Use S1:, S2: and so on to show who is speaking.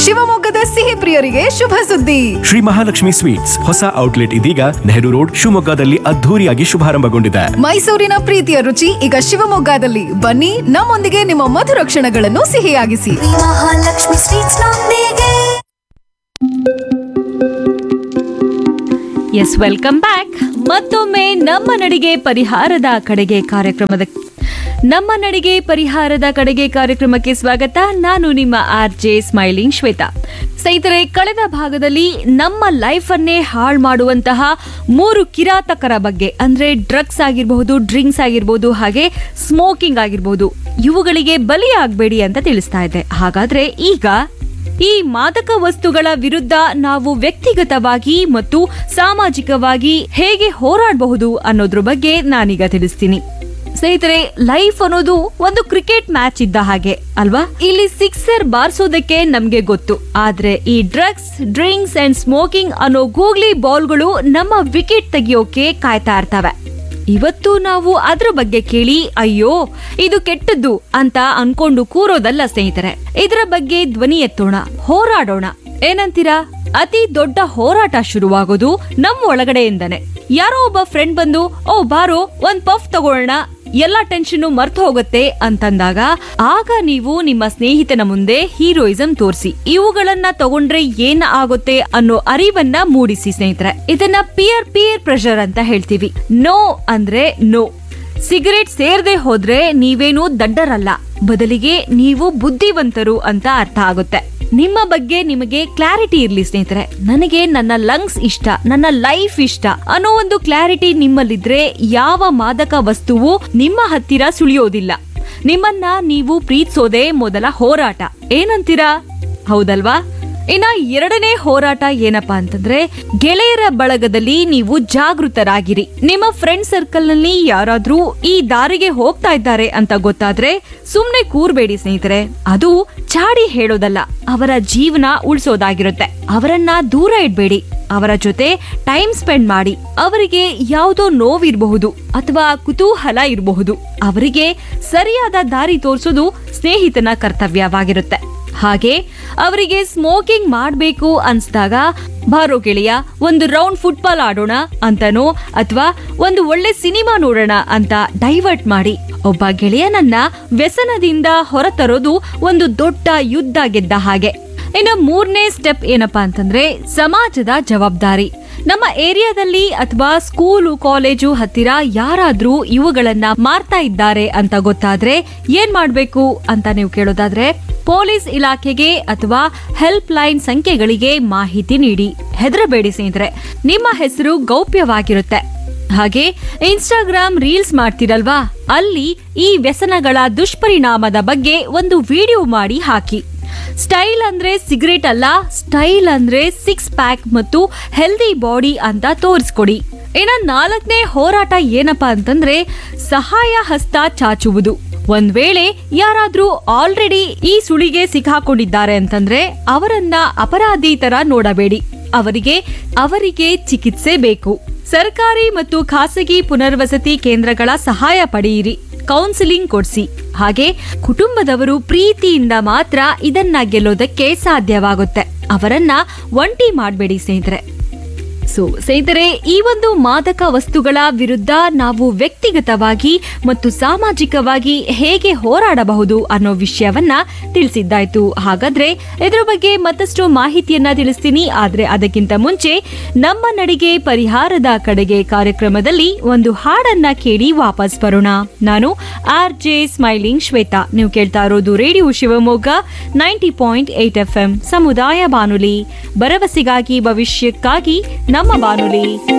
S1: ಶಿವಮೊಗ್ಗದ ಸಿಹಿ ಪ್ರಿಯರಿಗೆ ಶುಭ ಸುದ್ದಿ
S2: ಶ್ರೀ ಮಹಾಲಕ್ಷ್ಮಿ ಸ್ವೀಟ್ಸ್ ಹೊಸ ಔಟ್ಲೆಟ್ ಇದೀಗ ನೆಹರು ರೋಡ್ ಶಿವಮೊಗ್ಗದಲ್ಲಿ ಅದ್ಧೂರಿಯಾಗಿ ಶುಭಾರಂಭಗೊಂಡಿದೆ
S1: ಮೈಸೂರಿನ ಪ್ರೀತಿಯ ರುಚಿ ಈಗ ಶಿವಮೊಗ್ಗದಲ್ಲಿ ಬನ್ನಿ ನಮ್ಮೊಂದಿಗೆ ನಿಮ್ಮ ಮಧುರ ಕ್ಷಣಗಳನ್ನು ಸಿಹಿಯಾಗಿಸಿ
S3: ಮಹಾಲಕ್ಷ್ಮಿ ಸ್ವೀಟ್ಸ್ ನೊಂದಿಗೆ
S4: ಎಸ್ ವೆಲ್ಕಮ್ ಬ್ಯಾಕ್ ಮತ್ತೊಮ್ಮೆ ನಮ್ಮ ನಡಿಗೆ ಪರಿಹಾರದ ಕಡೆಗೆ ಕಾರ್ಯಕ್ರಮದ ನಮ್ಮ ನಡಿಗೆ ಪರಿಹಾರದ ಕಡೆಗೆ ಕಾರ್ಯಕ್ರಮಕ್ಕೆ ಸ್ವಾಗತ ನಾನು ನಿಮ್ಮ ಆರ್ ಜೆ ಸ್ಮೈಲಿಂಗ್ ಶ್ವೇತಾ ಸ್ನೇಹಿತರೆ ಕಳೆದ ಭಾಗದಲ್ಲಿ ನಮ್ಮ ಲೈಫ್ ಅನ್ನೇ ಹಾಳು ಮಾಡುವಂತಹ ಮೂರು ಕಿರಾತಕರ ಬಗ್ಗೆ ಅಂದ್ರೆ ಡ್ರಗ್ಸ್ ಆಗಿರಬಹುದು ಡ್ರಿಂಕ್ಸ್ ಆಗಿರಬಹುದು ಹಾಗೆ ಸ್ಮೋಕಿಂಗ್ ಆಗಿರಬಹುದು ಇವುಗಳಿಗೆ ಬಲಿಯಾಗಬೇಡಿ ಅಂತ ತಿಳಿಸ್ತಾ ಇದ್ದೆ ಹಾಗಾದ್ರೆ ಈಗ ಈ ಮಾದಕ ವಸ್ತುಗಳ ವಿರುದ್ಧ ನಾವು ವ್ಯಕ್ತಿಗತವಾಗಿ ಮತ್ತು ಸಾಮಾಜಿಕವಾಗಿ ಹೇಗೆ ಹೋರಾಡಬಹುದು ಅನ್ನೋದ್ರ ಬಗ್ಗೆ ನಾನೀಗ ತಿಳಿಸ್ತೀನಿ ಸ್ನೇಹಿತರೆ ಲೈಫ್ ಅನ್ನೋದು ಒಂದು ಕ್ರಿಕೆಟ್ ಮ್ಯಾಚ್ ಇದ್ದ ಹಾಗೆ ಅಲ್ವಾ ಇಲ್ಲಿ ಸಿಕ್ಸರ್ ಬಾರಿಸೋದಕ್ಕೆ ನಮ್ಗೆ ಗೊತ್ತು ಆದ್ರೆ ಈ ಡ್ರಗ್ಸ್ ಡ್ರಿಂಕ್ಸ್ ಅಂಡ್ ಸ್ಮೋಕಿಂಗ್ ಅನ್ನೋ ಗೂಗ್ಲಿ ಬಾಲ್ಗಳು ನಮ್ಮ ವಿಕೆಟ್ ತೆಗಿಯೋಕೆ ಕಾಯ್ತಾ ಇರ್ತವೆ ಇವತ್ತು ನಾವು ಅದ್ರ ಬಗ್ಗೆ ಕೇಳಿ ಅಯ್ಯೋ ಇದು ಕೆಟ್ಟದ್ದು ಅಂತ ಅನ್ಕೊಂಡು ಕೂರೋದಲ್ಲ ಸ್ನೇಹಿತರೆ ಇದರ ಬಗ್ಗೆ ಧ್ವನಿ ಎತ್ತೋಣ ಹೋರಾಡೋಣ ಏನಂತೀರಾ ಅತಿ ದೊಡ್ಡ ಹೋರಾಟ ಶುರುವಾಗೋದು ನಮ್ಮ ಒಳಗಡೆಯಿಂದನೆ ಯಾರೋ ಒಬ್ಬ ಫ್ರೆಂಡ್ ಬಂದು ಓ ಬಾರೋ ಒಂದ್ ಪಫ್ ತಗೊಳ್ಳೋಣ ಎಲ್ಲಾ ಟೆನ್ಷನ್ ಮರ್ತು ಹೋಗುತ್ತೆ ಅಂತಂದಾಗ ಆಗ ನೀವು ನಿಮ್ಮ ಸ್ನೇಹಿತನ ಮುಂದೆ ಹೀರೋಯಿಸಂ ತೋರಿಸಿ ಇವುಗಳನ್ನ ತಗೊಂಡ್ರೆ ಏನ್ ಆಗುತ್ತೆ ಅನ್ನೋ ಅರಿವನ್ನ ಮೂಡಿಸಿ ಸ್ನೇಹಿತರೆ ಇದನ್ನ ಪಿಯರ್ ಪಿಯರ್ ಪ್ರೆಷರ್ ಅಂತ ಹೇಳ್ತೀವಿ ನೋ ಅಂದ್ರೆ ನೋ ಸಿಗರೇಟ್ ಸೇರ್ದೆ ಹೋದ್ರೆ ನೀವೇನು ದಡ್ಡರಲ್ಲ ಬದಲಿಗೆ ನೀವು ಬುದ್ಧಿವಂತರು ಅಂತ ಅರ್ಥ ಆಗುತ್ತೆ ನಿಮ್ಮ ಬಗ್ಗೆ ನಿಮಗೆ ಕ್ಲಾರಿಟಿ ಇರ್ಲಿ ಸ್ನೇಹಿತರೆ ನನಗೆ ನನ್ನ ಲಂಗ್ಸ್ ಇಷ್ಟ ನನ್ನ ಲೈಫ್ ಇಷ್ಟ ಅನ್ನೋ ಒಂದು ಕ್ಲಾರಿಟಿ ನಿಮ್ಮಲ್ಲಿದ್ರೆ ಯಾವ ಮಾದಕ ವಸ್ತುವು ನಿಮ್ಮ ಹತ್ತಿರ ಸುಳಿಯೋದಿಲ್ಲ ನಿಮ್ಮನ್ನ ನೀವು ಪ್ರೀತಿಸೋದೇ ಮೊದಲ ಹೋರಾಟ ಏನಂತೀರಾ ಹೌದಲ್ವಾ ಇನ್ನ ಎರಡನೇ ಹೋರಾಟ ಏನಪ್ಪಾ ಅಂತಂದ್ರೆ ಗೆಳೆಯರ ಬಳಗದಲ್ಲಿ ನೀವು ಜಾಗೃತರಾಗಿರಿ ನಿಮ್ಮ ಫ್ರೆಂಡ್ ಸರ್ಕಲ್ ನಲ್ಲಿ ಯಾರಾದ್ರೂ ಈ ದಾರಿಗೆ ಹೋಗ್ತಾ ಇದ್ದಾರೆ ಅಂತ ಗೊತ್ತಾದ್ರೆ ಸುಮ್ನೆ ಕೂರ್ಬೇಡಿ ಸ್ನೇಹಿತರೆ ಅದು ಚಾಡಿ ಹೇಳೋದಲ್ಲ ಅವರ ಜೀವನ ಉಳಿಸೋದಾಗಿರುತ್ತೆ ಅವರನ್ನ ದೂರ ಇಡ್ಬೇಡಿ ಅವರ ಜೊತೆ ಟೈಮ್ ಸ್ಪೆಂಡ್ ಮಾಡಿ ಅವರಿಗೆ ಯಾವುದೋ ನೋವಿರಬಹುದು ಅಥವಾ ಕುತೂಹಲ ಇರಬಹುದು ಅವರಿಗೆ ಸರಿಯಾದ ದಾರಿ ತೋರಿಸೋದು ಸ್ನೇಹಿತನ ಕರ್ತವ್ಯವಾಗಿರುತ್ತೆ ಹಾಗೆ ಅವರಿಗೆ ಸ್ಮೋಕಿಂಗ್ ಮಾಡ್ಬೇಕು ಅನ್ಸ್ದಾಗ ಬಾರೋ ಗೆಳೆಯ ಒಂದು ರೌಂಡ್ ಫುಟ್ಬಾಲ್ ಆಡೋಣ ಅಂತನೋ ಅಥವಾ ಒಂದು ಒಳ್ಳೆ ಸಿನಿಮಾ ನೋಡೋಣ ಅಂತ ಡೈವರ್ಟ್ ಮಾಡಿ ಒಬ್ಬ ಗೆಳೆಯನನ್ನ ವ್ಯಸನದಿಂದ ಹೊರತರೋದು ಒಂದು ದೊಡ್ಡ ಯುದ್ಧ ಗೆದ್ದ ಹಾಗೆ ಇನ್ನು ಮೂರನೇ ಸ್ಟೆಪ್ ಏನಪ್ಪಾ ಅಂತಂದ್ರೆ ಸಮಾಜದ ಜವಾಬ್ದಾರಿ ನಮ್ಮ ಏರಿಯಾದಲ್ಲಿ ಅಥವಾ ಸ್ಕೂಲು ಕಾಲೇಜು ಹತ್ತಿರ ಯಾರಾದ್ರೂ ಇವುಗಳನ್ನ ಮಾರ್ತಾ ಇದ್ದಾರೆ ಅಂತ ಗೊತ್ತಾದ್ರೆ ಏನ್ ಮಾಡ್ಬೇಕು ಅಂತ ನೀವು ಕೇಳೋದಾದ್ರೆ ಪೊಲೀಸ್ ಇಲಾಖೆಗೆ ಅಥವಾ ಹೆಲ್ಪ್ ಲೈನ್ ಸಂಖ್ಯೆಗಳಿಗೆ ಮಾಹಿತಿ ನೀಡಿ ಹೆದರಬೇಡಿ ಸ್ನೇಹಿತರೆ ನಿಮ್ಮ ಹೆಸರು ಗೌಪ್ಯವಾಗಿರುತ್ತೆ ಹಾಗೆ ಇನ್ಸ್ಟಾಗ್ರಾಮ್ ರೀಲ್ಸ್ ಮಾಡ್ತಿರಲ್ವಾ ಅಲ್ಲಿ ಈ ವ್ಯಸನಗಳ ದುಷ್ಪರಿಣಾಮದ ಬಗ್ಗೆ ಒಂದು ವಿಡಿಯೋ ಮಾಡಿ ಹಾಕಿ ಸ್ಟೈಲ್ ಅಂದ್ರೆ ಸಿಗರೇಟ್ ಅಲ್ಲ ಸ್ಟೈಲ್ ಅಂದ್ರೆ ಸಿಕ್ಸ್ ಪ್ಯಾಕ್ ಮತ್ತು ಹೆಲ್ದಿ ಬಾಡಿ ಅಂತ ತೋರಿಸ್ಕೊಡಿ ಇನ್ನ ನಾಲ್ಕನೇ ಹೋರಾಟ ಏನಪ್ಪಾ ಅಂತಂದ್ರೆ ಸಹಾಯ ಹಸ್ತ ಚಾಚುವುದು ಒಂದ್ ವೇಳೆ ಯಾರಾದ್ರೂ ಆಲ್ರೆಡಿ ಈ ಸುಳಿಗೆ ಸಿಕ್ಕಾಕೊಂಡಿದ್ದಾರೆ ಅಂತಂದ್ರೆ ಅವರನ್ನ ಅಪರಾಧಿ ತರ ನೋಡಬೇಡಿ ಅವರಿಗೆ ಅವರಿಗೆ ಚಿಕಿತ್ಸೆ ಬೇಕು ಸರ್ಕಾರಿ ಮತ್ತು ಖಾಸಗಿ ಪುನರ್ವಸತಿ ಕೇಂದ್ರಗಳ ಸಹಾಯ ಪಡೆಯಿರಿ ಕೌನ್ಸಿಲಿಂಗ್ ಕೊಡ್ಸಿ ಹಾಗೆ ಕುಟುಂಬದವರು ಪ್ರೀತಿಯಿಂದ ಮಾತ್ರ ಇದನ್ನ ಗೆಲ್ಲೋದಕ್ಕೆ ಸಾಧ್ಯವಾಗುತ್ತೆ ಅವರನ್ನ ಒಂಟಿ ಮಾಡಬೇಡಿ ಸ್ನೇಹಿತರೆ ಸೊ ಸ್ನೇಹಿತರೆ ಈ ಒಂದು ಮಾದಕ ವಸ್ತುಗಳ ವಿರುದ್ಧ ನಾವು ವ್ಯಕ್ತಿಗತವಾಗಿ ಮತ್ತು ಸಾಮಾಜಿಕವಾಗಿ ಹೇಗೆ ಹೋರಾಡಬಹುದು ಅನ್ನೋ ವಿಷಯವನ್ನ ತಿಳಿಸಿದ್ದಾಯ್ತು ಹಾಗಾದ್ರೆ ಇದ್ರ ಬಗ್ಗೆ ಮತ್ತಷ್ಟು ಮಾಹಿತಿಯನ್ನ ತಿಳಿಸ್ತೀನಿ ಆದ್ರೆ ಅದಕ್ಕಿಂತ ಮುಂಚೆ ನಮ್ಮ ನಡಿಗೆ ಪರಿಹಾರದ ಕಡೆಗೆ ಕಾರ್ಯಕ್ರಮದಲ್ಲಿ ಒಂದು ಹಾಡನ್ನ ಕೇಳಿ ವಾಪಸ್ ಬರೋಣ ನಾನು ಆರ್ ಜೆ ಸ್ಮೈಲಿಂಗ್ ಶ್ವೇತಾ ನೀವು ಕೇಳ್ತಾ ಇರೋದು radio Shivamogga ninety point eight F M ಸಮುದಾಯ ಬಾನುಲಿ ಭರವಸೆಗಾಗಿ ಭವಿಷ್ಯಕ್ಕಾಗಿ ನಮ್ಮ ಬಾನುಲಿ